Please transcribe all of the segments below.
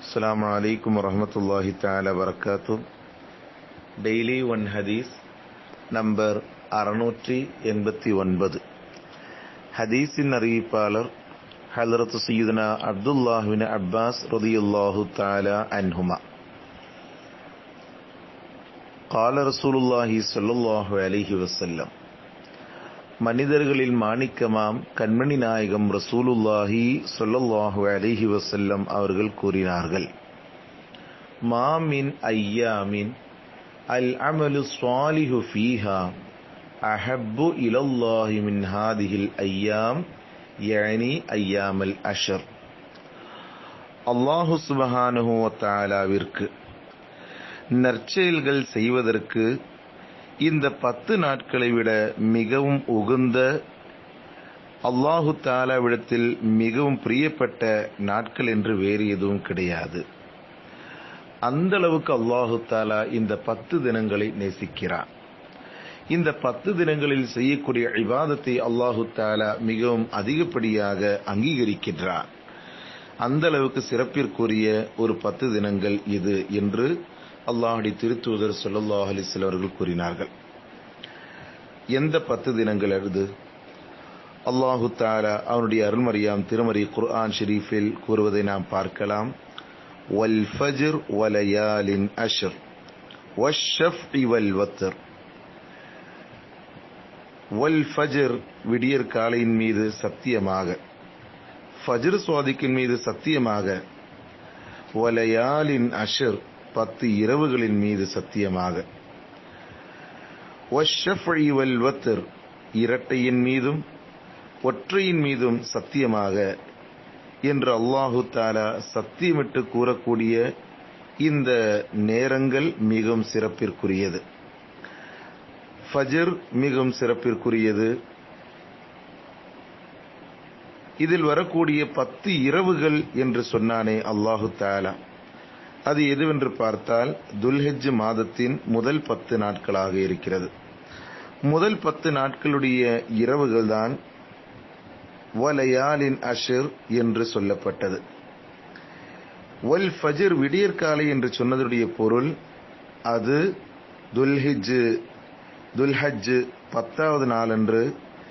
السلام عليكم ورحمة الله تعالى وبركاته daily one ஹதீஸ் number அறுநூற்றி எண்பத்தி ஒன்பது ஹதீஸின் அறிவிப்பாளர் ஹலரத் சீதனா அப்துல்லாஹின் அப்பாஸ் ரதியுல்லாஹு தாலா அன்ஹுமா கால ரசூலுல்லாஹி ஸல்லல்லாஹு அலைஹி வஸல்லம் மனிதர்களில் மாணிக்கமாம் கண்மணி நாயகம் ரசூலுல்லாஹி ஸல்லல்லாஹு அலைஹி வஸல்லம் அவர்கள் கூறினார்கள் மாமின் ஐயாமின் அல் அமலு ஸ்வாலிஹு ஃபீஹா அஹப்பு இலல்லாஹி மின் ஹாதிஹில் ஐயாம் யனி ஐயாமல் அஷர் அல்லாஹு சுபஹானுஹு தாலாவிற்கு நற்செயல்கள் செய்வதற்கு இந்த பத்து நாட்களை விட மிகவும் உகுந்த அல்லாஹு தாலாவிடத்தில் மிகவும் பிரியப்பட்ட நாட்கள் என்று வேறு எதுவும் கிடையாது அந்த அளவுக்கு அல்லாஹு தாலா இந்த பத்து தினங்களை நேசிக்கிறான் இந்த பத்து தினங்களில் செய்யக்கூடிய இபாதத்தை அல்லாஹு தாலா மிகவும் அதிகப்படியாக அங்கீகரிக்கின்றான் அந்த அளவுக்கு சிறப்பிற்குரிய ஒரு பத்து தினங்கள் இது என்று அல்லாஹுடைய திருத்தூதர் சொல்லல்லாஹ் அலிஸ்ல அவர்கள் கூறினார்கள் எந்த பத்து தினங்கள் அது அல்லாஹு தாலா அவனுடைய அருள்மறியாம் திருமறை குர்ஆன் ஷெரீஃபில் கூறுவதை நாம் பார்க்கலாம் வல் ஃபஜ்ர் வலயாலின் அஷர் வஷ்ஷஃப்இ வல் வத்தர் வல் ஃபஜர் விடியற் காலையின் மீது சத்தியமாக ஃபஜர் சுவாதிக்கின் மீது சத்தியமாக வலயாலின் அஷர் பத்து இரவுகளின் மீது சத்தியமாக வல் வத்தர் இரட்டையின் மீதும் ஒற்றையின் மீதும் சத்தியமாக என்று அல்லாஹு தாலா சத்தியமிட்டு கூறக்கூடிய இந்த நேரங்கள் மிகவும் சிறப்பிற்குரியது ஃபஜர் மிகவும் சிறப்பிற்குரியது இதில் வரக்கூடிய பத்து இரவுகள் என்று சொன்னானே அல்லாஹு தாலா அது எதுவென்று பார்த்தால் துல்ஹெஜ் மாதத்தின் முதல் பத்து நாட்களாக இருக்கிறது முதல் பத்து நாட்களுடைய இரவுகள் தான் வலயாலின் அஷர் என்று சொல்லப்பட்டது வல் ஃபஜர் விடியற்காலை என்று சொன்னதுடைய பொருள் அது துல்ஹிஜ் துல்ஹஜ் பத்தாவது நாளன்று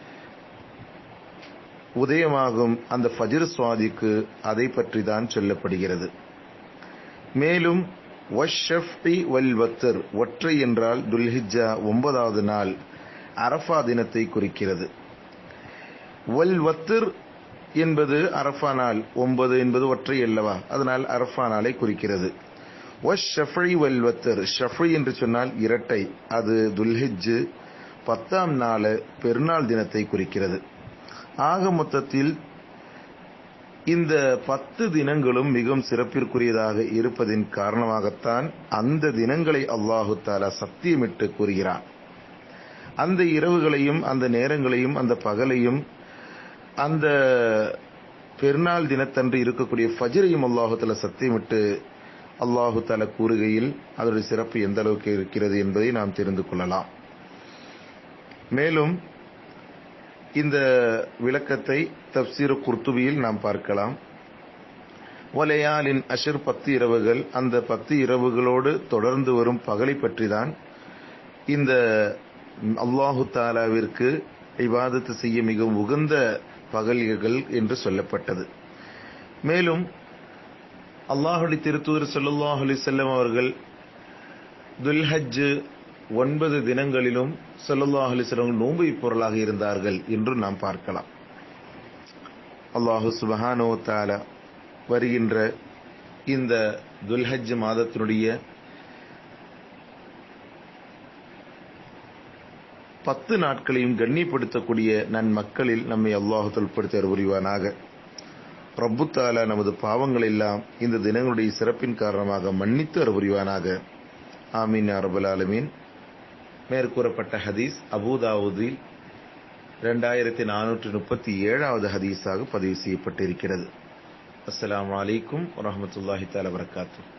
உதயமாகும் அந்த ஃபஜர் சுவாதிக்கு அதை பற்றி தான் சொல்லப்படுகிறது மேலும் வஷ்ஷஃப்டி வல் வத்தர் ஒற்றை என்றால் துல்ஹிஜா ஒன்பதாவது நாள் அரஃபா தினத்தை குறிக்கிறது வல் வத்தர் என்பது அரஃபா நாள் ஒன்பது என்பது ஒற்றை அல்லவா அதனால் அரஃபா நாளை குறிக்கிறது வஷ்ஷஃபி வல் வத்தர் ஷஃபி என்று சொன்னால் இரட்டை அது துல்ஹிஜ் பத்தாம் நாள் பெருநாள் தினத்தை குறிக்கிறது ஆக மொத்தத்தில் இந்த பத்து தினங்களும் மிகவும் சிறப்பிற்குரியதாக இருப்பதின் காரணமாகத்தான் அந்த தினங்களை அல்லாஹு தாலா சத்தியமிட்டு கூறுகிறான் அந்த இரவுகளையும் அந்த நேரங்களையும் அந்த பகலையும் அந்த பெருநாள் தினத்தன்று இருக்கக்கூடிய ஃபஜரையும் அல்லாஹுத்தால சத்தியமிட்டு அல்லாஹு தால கூறுகையில் அதனுடைய சிறப்பு எந்த அளவுக்கு இருக்கிறது என்பதை நாம் தெரிந்து கொள்ளலாம் மேலும் இந்த விளக்கத்தை தப்சீர குர்த்துபியில் நாம் பார்க்கலாம் ஒலையாலின் அஷர் பத்து இரவுகள் அந்த பத்து இரவுகளோடு தொடர்ந்து வரும் பகலை பற்றி தான் இந்த அல்லாஹு தாலாவிற்கு இவாதத்து செய்ய மிகவும் உகந்த பகல்கள் என்று சொல்லப்பட்டது மேலும் அல்லாஹுடைய திருத்தூதர் சொல்லுல்லாஹ் அலி செல்லம் அவர்கள் துல்ஹஜ் ஒன்பது தினங்களிலும் சொல்லல்லாஹ் அலிஸ்லம் நோன்பு பொருளாக இருந்தார்கள் என்று நாம் பார்க்கலாம் அல்லாஹு சுபஹானோ தாலா வருகின்ற இந்த துல்ஹஜ் மாதத்தினுடைய பத்து நாட்களையும் கண்ணியப்படுத்தக்கூடிய நன்மக்களில் நம்மை அல்லாஹு தொல்படுத்த புரிவானாக ரப்பு தாலா நமது பாவங்கள் எல்லாம் இந்த தினங்களுடைய சிறப்பின் காரணமாக மன்னித்து அறுபுரிவானாக ஆமீன் அரபுல் ஆலமீன் மேற்கூறப்பட்ட ஹதீஸ் அபுதாவுதில் இரண்டாயிரத்தி நானூற்றி முப்பத்தி ஏழாவது ஹதீஸாக பதிவு செய்யப்பட்டிருக்கிறது அஸ்லாம் வலைக்கும் வரமத்துல்லாஹி தால வரகாத்தூ